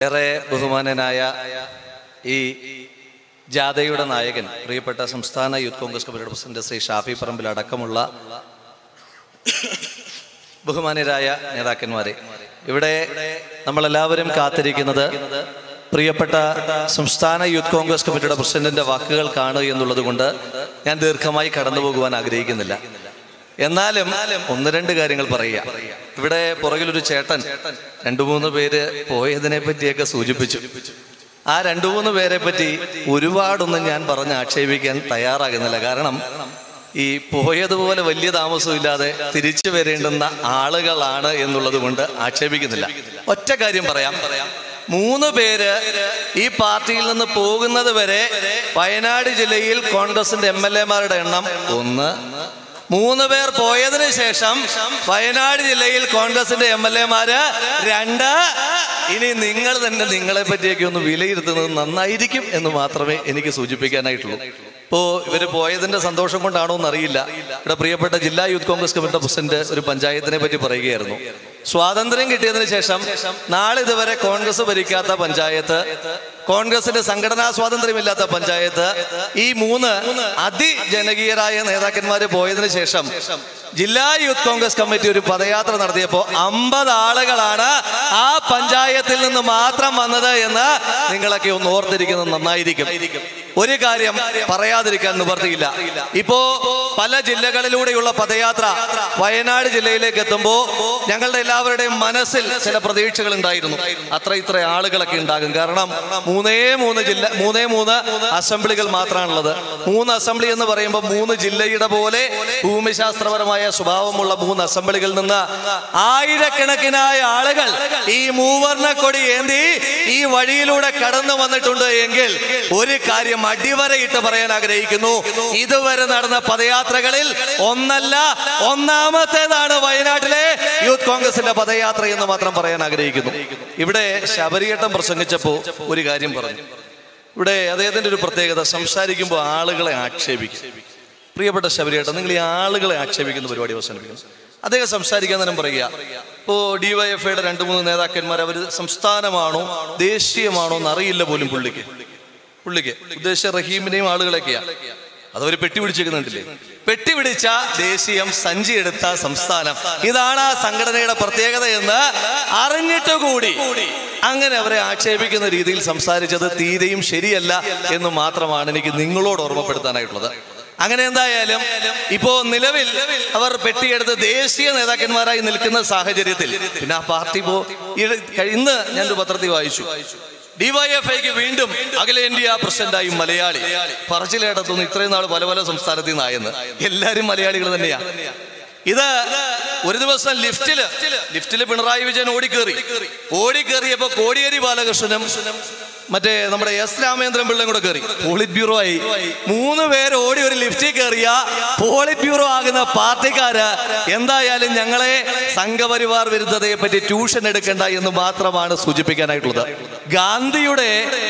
ഏറെ ബഹുമാനനായ ഈ ജാഥയുടെ നായകൻ പ്രിയപ്പെട്ട സംസ്ഥാന യൂത്ത് കോൺഗ്രസ് കമ്മിറ്റിയുടെ പ്രസിഡന്റ് ശ്രീ ഷാഫി പറമ്പിൽ അടക്കമുള്ള ബഹുമാനരായ നേതാക്കന്മാരെ ഇവിടെ നമ്മളെല്ലാവരും കാത്തിരിക്കുന്നത് പ്രിയപ്പെട്ട സംസ്ഥാന യൂത്ത് കോൺഗ്രസ് കമ്മിറ്റിയുടെ പ്രസിഡന്റിന്റെ വാക്കുകൾ കാണുക എന്നുള്ളത് കൊണ്ട് ഞാൻ ദീർഘമായി കടന്നു പോകുവാൻ ആഗ്രഹിക്കുന്നില്ല എന്നാലും ഒന്ന് രണ്ട് കാര്യങ്ങൾ പറയുക ഇവിടെ പുറകിലൊരു ചേട്ടൻ രണ്ടു മൂന്ന് പേര് പോയതിനെ പറ്റിയൊക്കെ സൂചിപ്പിച്ചു ആ രണ്ടു മൂന്ന് പേരെ പറ്റി ഒരുപാടൊന്നും ഞാൻ പറഞ്ഞ് ആക്ഷേപിക്കാൻ തയ്യാറാകുന്നില്ല കാരണം ഈ പോയതുപോലെ വലിയ താമസമില്ലാതെ തിരിച്ചു വരേണ്ടുന്ന ആളുകളാണ് എന്നുള്ളത് കൊണ്ട് ആക്ഷേപിക്കുന്നില്ല ഒറ്റ കാര്യം പറയാം മൂന്ന് പേര് ഈ പാർട്ടിയിൽ നിന്ന് പോകുന്നത് വരെ വയനാട് ജില്ലയിൽ കോൺഗ്രസിന്റെ എം എൽ എമാരുടെ എണ്ണം ഒന്ന് മൂന്ന് പേർ പോയതിനു ശേഷം വയനാട് ജില്ലയിൽ കോൺഗ്രസിന്റെ എം എൽ എമാര് രണ്ട് ഇനി നിങ്ങൾ തന്നെ നിങ്ങളെ പറ്റിയൊക്കെ ഒന്ന് വിലയിരുത്തുന്നത് നന്നായിരിക്കും എന്ന് മാത്രമേ എനിക്ക് സൂചിപ്പിക്കാനായിട്ടുള്ളൂ ഇപ്പോ ഇവര് പോയതിന്റെ സന്തോഷം കൊണ്ടാണോ എന്നറിയില്ല ഇവിടെ പ്രിയപ്പെട്ട ജില്ലാ യൂത്ത് കോൺഗ്രസ് കമ്മിറ്റി പ്രസിഡന്റ് ഒരു പഞ്ചായത്തിനെ പറ്റി പറയുകയായിരുന്നു സ്വാതന്ത്ര്യം കിട്ടിയതിനു ശേഷം നാളിതുവരെ കോൺഗ്രസ് ഭരിക്കാത്ത പഞ്ചായത്ത് കോൺഗ്രസിന്റെ സംഘടനാ സ്വാതന്ത്ര്യമില്ലാത്ത പഞ്ചായത്ത് ഈ മൂന്ന് അതിജനകീയരായ നേതാക്കന്മാര് പോയതിനു ശേഷം ജില്ലാ യൂത്ത് കോൺഗ്രസ് കമ്മിറ്റി ഒരു പദയാത്ര നടത്തിയപ്പോ അമ്പത് ആളുകളാണ് ആ പഞ്ചായത്തിൽ നിന്ന് മാത്രം വന്നത് എന്ന് നിങ്ങളൊക്കെ ഒന്ന് ഓർത്തിരിക്കുന്നത് നന്നായിരിക്കും ഒരു കാര്യം പറയാതിരിക്കാൻ നിവർത്തിയില്ല ഇപ്പോ പല ജില്ലകളിലൂടെയുള്ള പദയാത്ര വയനാട് ജില്ലയിലേക്ക് എത്തുമ്പോ ഞങ്ങളുടെ എല്ലാവരുടെയും മനസ്സിൽ ചില പ്രതീക്ഷകൾ ഉണ്ടായിരുന്നു അത്ര ഇത്ര ആളുകളൊക്കെ ഉണ്ടാകും കാരണം മൂന്നേ മൂന്ന് ജില്ല മൂന്നേ മൂന്ന് അസംബ്ലികൾ മാത്രമാണുള്ളത് മൂന്ന് അസംബ്ലി എന്ന് പറയുമ്പോൾ മൂന്ന് ജില്ലയുടെ പോലെ ഭൂമിശാസ്ത്രപരമായ സ്വഭാവമുള്ള മൂന്ന് അസംബ്ലികളിൽ നിന്ന് ആയിരക്കണക്കിനായ ആളുകൾ ഈ മൂവർണ്ണ കൊടി ഏന്തി ഈ വഴിയിലൂടെ കടന്നു വന്നിട്ടുണ്ട് എങ്കിൽ ഒരു കാര്യം അടിവരയിട്ട് പറയാൻ ആഗ്രഹിക്കുന്നു ഇതുവരെ നടന്ന പദയാത്രകളിൽ ഒന്നല്ല ഒന്നാമത്തേതാണ് വയനാട്ടിലെ യൂത്ത് കോൺഗ്രസിന്റെ പദയാത്ര എന്ന് മാത്രം പറയാൻ ആഗ്രഹിക്കുന്നു ഇവിടെ ശബരിയേട്ടം പ്രസംഗിച്ചപ്പോ ഒരു കാര്യം പറഞ്ഞു ഇവിടെ അദ്ദേഹത്തിന്റെ ഒരു പ്രത്യേകത സംസാരിക്കുമ്പോൾ ആളുകളെ ആക്ഷേപിക്കും പ്രിയപ്പെട്ട ശബരിയേട്ടൻ നിങ്ങൾ ഈ ആളുകളെ ആക്ഷേപിക്കുന്ന പരിപാടി അവസാനിപ്പിക്കണം അദ്ദേഹം സംസാരിക്കാൻ തന്നെ പറയുക ഇപ്പോ ഡിവൈഎഫ്ഐയുടെ രണ്ട് മൂന്ന് നേതാക്കന്മാർ അവർ സംസ്ഥാനമാണോ ദേശീയമാണോ എന്ന് അറിയില്ല പോലും പുള്ളിക്ക് പുള്ളിക്ക് ഉദ്ദേശിച്ച റഹീമിനെയും ആളുകളൊക്കെയാ അതവര് പെട്ടി പിടിച്ചിരിക്കുന്നുണ്ടല്ലേ പെട്ടി പിടിച്ച ദേശീയം സഞ്ചി എടുത്ത സംസ്ഥാനം ഇതാണ് ആ സംഘടനയുടെ പ്രത്യേകത എന്ന് അറിഞ്ഞിട്ട് കൂടി അങ്ങനെ അവരെ ആക്ഷേപിക്കുന്ന രീതിയിൽ സംസാരിച്ചത് തീരെയും ശരിയല്ല എന്ന് മാത്രമാണ് എനിക്ക് നിങ്ങളോട് ഓർമ്മപ്പെടുത്താനായിട്ടുള്ളത് അങ്ങനെ എന്തായാലും ഇപ്പോ നിലവിൽ അവർ പെട്ടിയെടുത്ത് ദേശീയ നേതാക്കന്മാരായി നിൽക്കുന്ന സാഹചര്യത്തിൽ പിന്നെ ആ പാർട്ടി ഇപ്പോ ഈ- ഇന്ന് ഞാനൊരു പത്രത്തിൽ വായിച്ചു ഡിവൈഎഫ്ഐക്ക് വീണ്ടും അഖിലേന്ത്യാ പ്രസിഡന്റായി മലയാളി പറച്ചിലേടത്തുനിന്ന് ഇത്രയും നാൾ പല പല സംസ്ഥാനത്തിൽ നിന്നായെന്ന് എല്ലാരും മലയാളികൾ തന്നെയാ ഇത് ഒരു ദിവസം ലിഫ്റ്റില് ലിഫ്റ്റില് പിണറായി വിജയൻ ഓടിക്കേറി ഓടിക്കേറിയപ്പോ കോടിയേരി ബാലകൃഷ്ണനും മറ്റേ നമ്മുടെ എസ് രാമേന്ദ്രൻ പിള്ളയും കൂടെ കയറി പോളിറ്റ് ബ്യൂറോ ആയി മൂന്ന് പേര് ഓടി ഒരു ലിഫ്റ്റിൽ കയറിയ പോളിറ്റ് ബ്യൂറോ ആകുന്ന പാർട്ടിക്കാര് എന്തായാലും ഞങ്ങളെ സംഘപരിവാർ വിരുദ്ധതയെ പറ്റി ട്യൂഷൻ എടുക്കണ്ട എന്ന് മാത്രമാണ് സൂചിപ്പിക്കാനായിട്ടുള്ളത് ഗാന്ധിയുടെ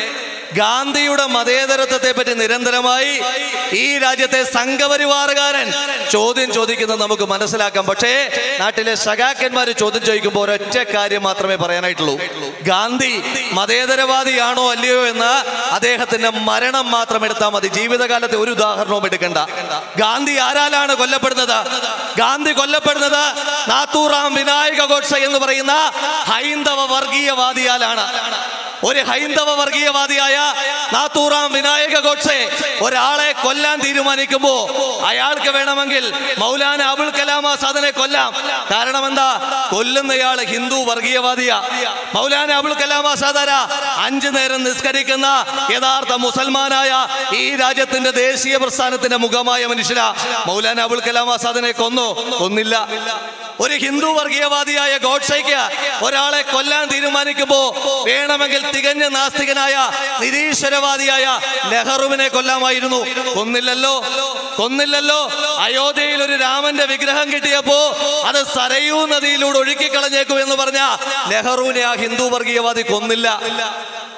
ഗാന്ധിയുടെ മതേതരത്വത്തെ പറ്റി നിരന്തരമായി ഈ രാജ്യത്തെ സംഘപരിവാറുകാരൻ ചോദ്യം ചോദിക്കുന്നത് നമുക്ക് മനസ്സിലാക്കാം പക്ഷേ നാട്ടിലെ സഖാക്കന്മാർ ചോദ്യം ചോദിക്കുമ്പോൾ ഒരൊറ്റ കാര്യം മാത്രമേ പറയാനായിട്ടുള്ളൂ ഗാന്ധി മതേതരവാദിയാണോ അല്ലയോ എന്ന് അദ്ദേഹത്തിന്റെ മരണം മാത്രം എടുത്താൽ മതി ജീവിതകാലത്തെ ഒരു ഉദാഹരണവും എടുക്കണ്ട ഗാന്ധി ആരാലാണ് കൊല്ലപ്പെടുന്നത് ഗാന്ധി കൊല്ലപ്പെടുന്നത് നാത്തൂറാം വിനായക ഗോഡ്സെ എന്ന് പറയുന്ന ഹൈന്ദവ വർഗീയവാദിയാലാണ് ഒരു ഹൈന്ദവ വർഗീയവാദിയായ നാത്തൂറാം വിനായക ഗോഡ്സെ ഒരാളെ കൊല്ലാൻ തീരുമാനിക്കുമ്പോ അയാൾക്ക് വേണമെങ്കിൽ മൗലാന അബുൽ കലാം ആസാദിനെ കൊല്ലാം കാരണം എന്താ കൊല്ലുന്നയാള് ഹിന്ദു വർഗീയവാദിയാ മൗലാന അബുൽ കലാം ആസാദാര അഞ്ചു നേരം നിസ്കരിക്കുന്ന യഥാർത്ഥ മുസൽമാനായ ഈ രാജ്യത്തിന്റെ ദേശീയ പ്രസ്ഥാനത്തിന്റെ മുഖമായ മനുഷ്യരാ മൗലാന അബുൽ കലാം ആസാദിനെ കൊന്നു കൊന്നില്ല ഒരു ഹിന്ദു വർഗീയവാദിയായ ഗോഡ്സയ്ക്ക് ഒരാളെ കൊല്ലാൻ തീരുമാനിക്കുമ്പോ വേണമെങ്കിൽ തികഞ്ഞ നാസ്തികനായ നിരീശ്വരവാദിയായ നെഹ്റുവിനെ കൊല്ലാമായിരുന്നു കൊന്നില്ലല്ലോ കൊന്നില്ലല്ലോ അയോധ്യയിൽ ഒരു രാമന്റെ വിഗ്രഹം കിട്ടിയപ്പോ അത് സരയൂ നദിയിലൂടെ ഒഴുക്കിക്കളഞ്ഞേക്കും എന്ന് പറഞ്ഞ നെഹ്റുവിനെ ആ ഹിന്ദു വർഗീയവാദി കൊന്നില്ല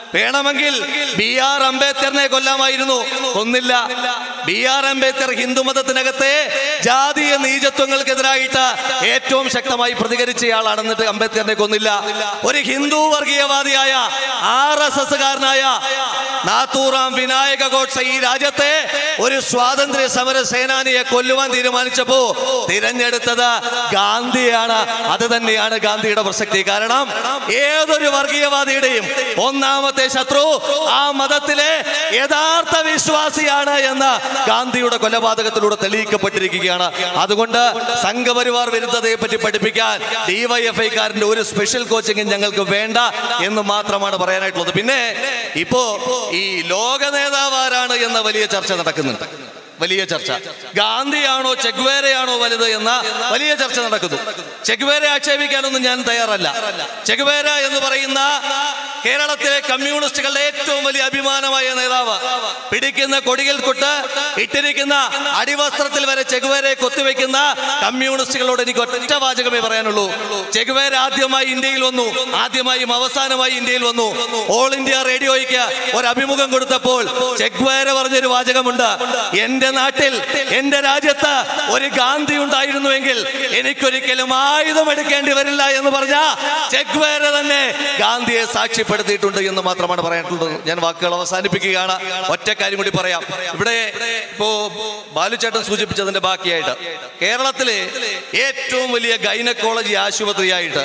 വേണമെങ്കിൽ ബി ആർ അംബേദ്കറിനെ കൊല്ലാമായിരുന്നു കൊന്നില്ല ബി ആർ അംബേദ്കർ ഹിന്ദു മതത്തിനകത്തെ ജാതീയ നീചത്വങ്ങൾക്കെതിരായിട്ട് ഏറ്റവും ശക്തമായി പ്രതികരിച്ചയാളാണെന്നിട്ട് അംബേദ്കറിനെ കൊന്നില്ല ഒരു ഹിന്ദു വർഗീയവാദിയായ ആർ എസ് എസ് കാരനായ നാത്തൂറാം വിനായക ഗോഡ്സെ ഈ രാജ്യത്തെ ഒരു സ്വാതന്ത്ര്യ സമര സേനാനിയെ കൊല്ലുവാൻ തീരുമാനിച്ചപ്പോ തിരഞ്ഞെടുത്തത് ഗാന്ധിയാണ് അത് തന്നെയാണ് ഗാന്ധിയുടെ പ്രസക്തി കാരണം ഏതൊരു വർഗീയവാദിയുടെയും ഒന്നാമത്തെ ശത്രു ആ മതത്തിലെ യഥാർത്ഥ വിശ്വാസിയാണ് എന്ന് ഗാന്ധിയുടെ കൊലപാതകത്തിലൂടെ തെളിയിക്കപ്പെട്ടിരിക്കുകയാണ് അതുകൊണ്ട് സംഘപരിവാർ വിരുദ്ധതയെ പറ്റി പഠിപ്പിക്കാൻ ഡിവൈഎഫ്ഐക്കാരന്റെ ഒരു സ്പെഷ്യൽ കോച്ചിങ് ഞങ്ങൾക്ക് വേണ്ട എന്ന് മാത്രമാണ് പറയാനായിട്ടുള്ളത് പിന്നെ ഇപ്പോ ഈ ലോക നേതാവ് ആരാണ് എന്ന വലിയ ചർച്ച നടക്കുന്നുണ്ട് വലിയ ചർച്ച ഗാന്ധിയാണോ ചെഗ്വേരയാണോ വലുത് എന്ന വലിയ ചർച്ച നടക്കുന്നു ചെഗ്വേരെ ആക്ഷേപിക്കാനൊന്നും ഞാൻ തയ്യാറല്ല ചെഗ്വേര എന്ന് പറയുന്ന കേരളത്തിലെ കമ്മ്യൂണിസ്റ്റുകളുടെ ഏറ്റവും വലിയ അഭിമാനമായ നേതാവ് പിടിക്കുന്ന കൊടിയിൽ കൊട്ട് ഇട്ടിരിക്കുന്ന അടിവസ്ത്രത്തിൽ വരെ ചെഗുവേരെ കൊത്തിവെക്കുന്ന കമ്മ്യൂണിസ്റ്റുകളോട് എനിക്ക് ഒറ്റ വാചകമേ പറയാനുള്ളൂ ചെഗുവേര ആദ്യമായി ഇന്ത്യയിൽ വന്നു ആദ്യമായും അവസാനമായി ഇന്ത്യയിൽ വന്നു ഓൾ ഇന്ത്യ റേഡിയോയ്ക്ക് ഒരു അഭിമുഖം കൊടുത്തപ്പോൾ ചെഗ്വേര പറഞ്ഞൊരു വാചകമുണ്ട് എന്റെ നാട്ടിൽ എന്റെ രാജ്യത്ത് ഒരു ഗാന്ധി ഉണ്ടായിരുന്നുവെങ്കിൽ എനിക്കൊരിക്കലും ആയുധം എടുക്കേണ്ടി വരില്ല എന്ന് പറഞ്ഞ ചെഗ്വേര തന്നെ ഗാന്ധിയെ സാക്ഷ്യപ്പെടുത്തിയിട്ടുണ്ട് എന്ന് മാത്രമാണ് പറയാനുള്ളത് ഞാൻ വാക്കുകൾ അവസാനിപ്പിക്കുകയാണ് ഒറ്റ കാര്യം കൂടി പറയാം ഇവിടെ ഇപ്പോ ബാലുചേട്ടൻ സൂചിപ്പിച്ചതിന്റെ ബാക്കിയായിട്ട് കേരളത്തിലെ ഏറ്റവും വലിയ ഗൈനക്കോളജി ആശുപത്രിയായിട്ട്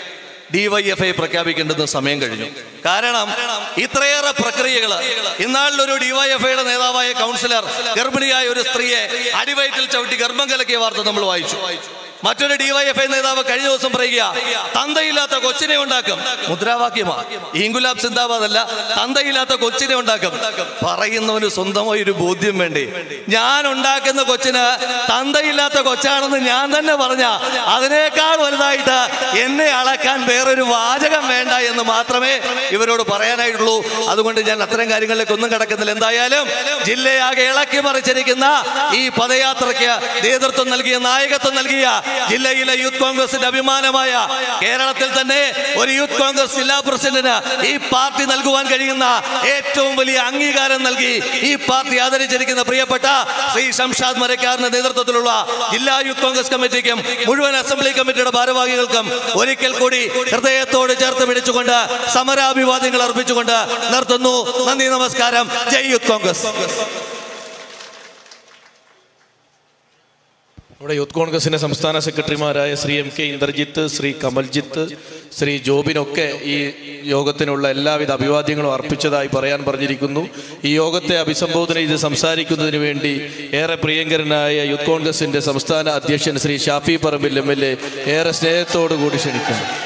ഡിവൈഎഫ്ഐ പ്രഖ്യാപിക്കേണ്ടുന്ന സമയം കഴിഞ്ഞു കാരണം ഇത്രയേറെ പ്രക്രിയകൾ ഇന്നാളിലൊരു ഡിവൈഎഫ്ഐയുടെ നേതാവായ കൗൺസിലർ ഗർഭിണിയായ ഒരു സ്ത്രീയെ അടിവയറ്റിൽ ചവിട്ടി ഗർഭം കലക്കിയ വാർത്ത നമ്മൾ വായിച്ചു മറ്റൊരു ഡിവൈഎഫ്ഐ നേതാവ് കഴിഞ്ഞ ദിവസം പറയുക തന്തയില്ലാത്ത കൊച്ചിനെ ഉണ്ടാക്കും മുദ്രാവാക്യമാ ഈങ്കുലാബ് സിന്ദാബാദ് അല്ല തന്തയില്ലാത്ത കൊച്ചിനെ ഉണ്ടാക്കും പറയുന്നവന് സ്വന്തമായി ഒരു ബോധ്യം വേണ്ടേ ഞാൻ ഉണ്ടാക്കുന്ന കൊച്ചിന് തന്തയില്ലാത്ത കൊച്ചാണെന്ന് ഞാൻ തന്നെ പറഞ്ഞ അതിനേക്കാൾ വലുതായിട്ട് എന്നെ അളക്കാൻ വേറൊരു വാചകം വേണ്ട എന്ന് മാത്രമേ ഇവരോട് പറയാനായിട്ടുള്ളൂ അതുകൊണ്ട് ഞാൻ അത്തരം കാര്യങ്ങളിലേക്ക് ഒന്നും കിടക്കുന്നില്ല എന്തായാലും ജില്ലയാകെ ഇളക്കി മറിച്ചിരിക്കുന്ന ഈ പദയാത്രയ്ക്ക് നേതൃത്വം നൽകിയ നായകത്വം നൽകിയ ജില്ലയിലെ യൂത്ത് കോൺഗ്രസിന്റെ അഭിമാനമായ കേരളത്തിൽ തന്നെ ഒരു യൂത്ത് കോൺഗ്രസ് ജില്ലാ പ്രസിഡന്റിന് ഈ പാർട്ടി നൽകുവാൻ കഴിയുന്ന ഏറ്റവും വലിയ അംഗീകാരം നൽകി ഈ പാർട്ടി ആദരിച്ചിരിക്കുന്ന പ്രിയപ്പെട്ട ശ്രീ ഷംഷാദ് മരക്കാറിന്റെ നേതൃത്വത്തിലുള്ള ജില്ലാ യൂത്ത് കോൺഗ്രസ് കമ്മിറ്റിക്കും മുഴുവൻ അസംബ്ലി കമ്മിറ്റിയുടെ ഭാരവാഹികൾക്കും ഒരിക്കൽ കൂടി ഹൃദയത്തോട് ചേർത്ത് പിടിച്ചുകൊണ്ട് സമരാഭിവാദ്യങ്ങൾ അർപ്പിച്ചുകൊണ്ട് നിർത്തുന്നു നന്ദി നമസ്കാരം ജയ് യൂത്ത് കോൺഗ്രസ് നമ്മുടെ യൂത്ത് കോൺഗ്രസിന്റെ സംസ്ഥാന സെക്രട്ടറിമാരായ ശ്രീ എം കെ ഇന്ദ്രജിത്ത് ശ്രീ കമൽജിത്ത് ശ്രീ ജോബിനൊക്കെ ഈ യോഗത്തിനുള്ള എല്ലാവിധ അഭിവാദ്യങ്ങളും അർപ്പിച്ചതായി പറയാൻ പറഞ്ഞിരിക്കുന്നു ഈ യോഗത്തെ അഭിസംബോധന ചെയ്ത് സംസാരിക്കുന്നതിന് വേണ്ടി ഏറെ പ്രിയങ്കരനായ യൂത്ത് കോൺഗ്രസിന്റെ സംസ്ഥാന അധ്യക്ഷൻ Shri Shafi Parambil M L A ഏറെ സ്നേഹത്തോടു കൂടി ക്ഷണിക്കുന്നു